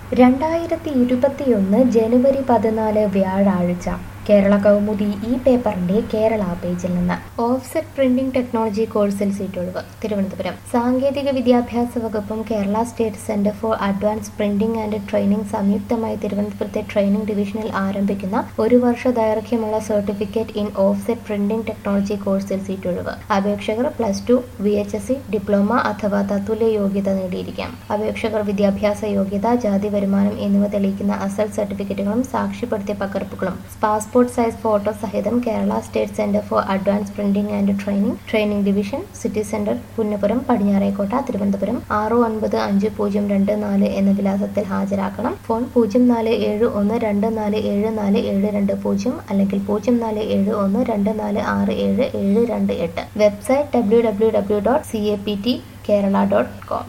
രണ്ടായിരത്തി ഇരുപത്തിയൊന്ന് ജനുവരി പതിനാല് വ്യാഴാഴ്ച കേരള കൗമുദി ഈ പേപ്പറിന്റെ കേരള പേജിൽ നിന്ന് ഓഫ്സെറ്റ് പ്രിന്റിംഗ് ടെക്നോളജി കോഴ്സിൽ സീറ്റൊഴിവ് തിരുവനന്തപുരം സാങ്കേതിക വിദ്യാഭ്യാസ വകുപ്പും Kerala state centre for advance printing and training സംയുക്തമായി തിരുവനന്തപുരത്തെ ട്രെയിനിംഗ് ഡിവിഷനിൽ ആരംഭിക്കുന്ന ഒരു വർഷ ദൈർഘ്യമുള്ള certificate in offset printing technology കോഴ്സിൽ സീറ്റൊഴിവ് അപേക്ഷകർ plus two V H S C diploma അഥവാ തത്തുല്യ യോഗ്യത നേടിയിരിക്കാം അപേക്ഷകർ വിദ്യാഭ്യാസ യോഗ്യത ജാതി വരുമാനം എന്നിവ തെളിയിക്കുന്ന അസൽ സർട്ടിഫിക്കറ്റുകളും സാക്ഷ്യപ്പെടുത്തിയ പകർപ്പുകളും പാസ്പോർട്ട് സൈസ് ഫോട്ടോ സഹിതം Kerala state centre for advance printing and training training division city centre Punnapuram Padinjarekotta Thiruvananthapuram ആറ് ഒൻപത് അഞ്ച് പൂജ്യം രണ്ട് നാല് എന്ന വിലാസത്തിൽ ഹാജരാക്കണം ഫോൺ പൂജ്യം നാല് ഏഴ് ഒന്ന് രണ്ട് നാല് ഏഴ് നാല് ഏഴ് രണ്ട് പൂജ്യം അല്ലെങ്കിൽ പൂജ്യം നാല് ഏഴ് ഒന്ന് രണ്ട് നാല് ആറ് ഏഴ് ഏഴ് രണ്ട് എട്ട് website W W W dot C A P T Kerala dot com